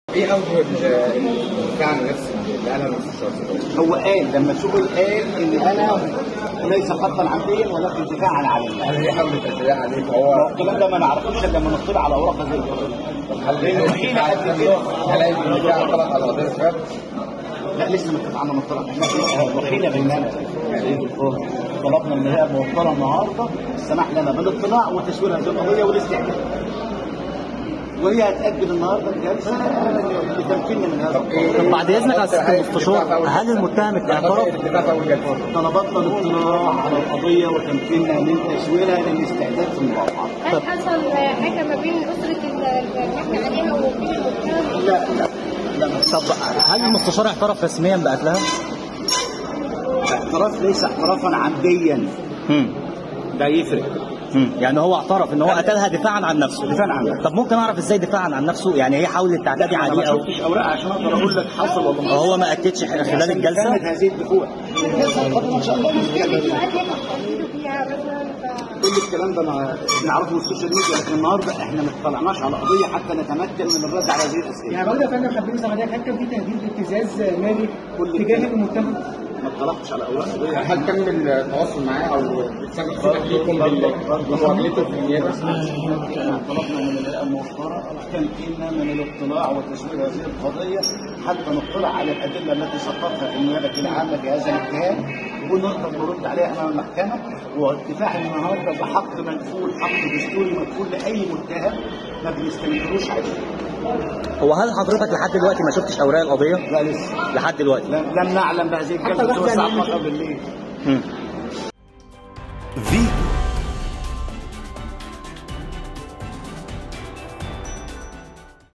ايه اول الدفاع عن النفس اللي انا المستشار هو قال لما سئل قال ان انا ليس خطا عمديا ولكن دفاعا عن الله هل هي حمله تشريع عليك هو الكلام ده ما نعرفوش الا لما نطلع على اوراق زي كده هل لانه حين قد كده هل هي الدفاع طلع على قضيه الشباب؟ لا لسه ما اتفقنا نطلع احنا وحينا بيننا طلبنا من الهيئه الموكله النهارده السماح لنا بالاطلاع وتسوير هذه القضيه والاستعجال وهي هتأجل النهارده الجلسه لتمكيننا من هذا القضية. طب بعد اذنك يا استاذ المستشار هل المتهم اعترف الدفاع في اول جلسه طلباتنا الاطلاع على القضيه وتمكيننا من تسويرها للاستعداد في المرافعه هل حصل حاجه ما بين اسره اللي احنا عليها وبين المتهم؟ لا لا طب هل المستشار اعترف رسميا بقتلها؟ اعتراف ليس اعترافا عمديا مم. ده يفرق مم. يعني هو اعترف ان هو قتلها دفاعا عن نفسه دفاعاً عن نفسه. طب ممكن اعرف ازاي دفاعا عن نفسه يعني هي حاولت تعتدي انا عليه ما او شفتش اوراق عشان اقدر اقول لك حصل ولا ما هو ما اكدش خلال كانت الجلسه هذه الدفوع الجلسه القادمه ان شاء الله نتكلم الاجراءات هي بتحددوا فيها مثلا ف- كل الكلام ده انا بنعرفه من السوشيال ميديا لكن النهارده احنا ما اطلعناش على قضيه حتى نتمكن من الرد على هذه الاسئله يعني برضه يا فندم حابين نسمع حضرتك هل كان في تهديد ابتزاز مالي تجاه المتهم؟ ما اطلعتش على اوراق قضيه هل تم التواصل معاه او سبق سبق ليكم بال- بمواجهته في النيابه؟ طلبنا من الهيئه الموفره تمكيننا من الاطلاع وتسوير هذه القضيه حتى نطلع على الادله التي سقطها النيابه العامه في هذا الاتهام ونقدر نرد عليها امام المحكمه واتفاق النهارده بحق مكفول حق دستوري مكفول لاي متهم ما بنستنكروش عليه هو هل حضرتك لحد دلوقتي ما شفتش اوراق القضيه؟ لا لسه لحد دلوقتي لم لم نعلم بهذه الجلسه سوى الساعه 12 بالليل مم. في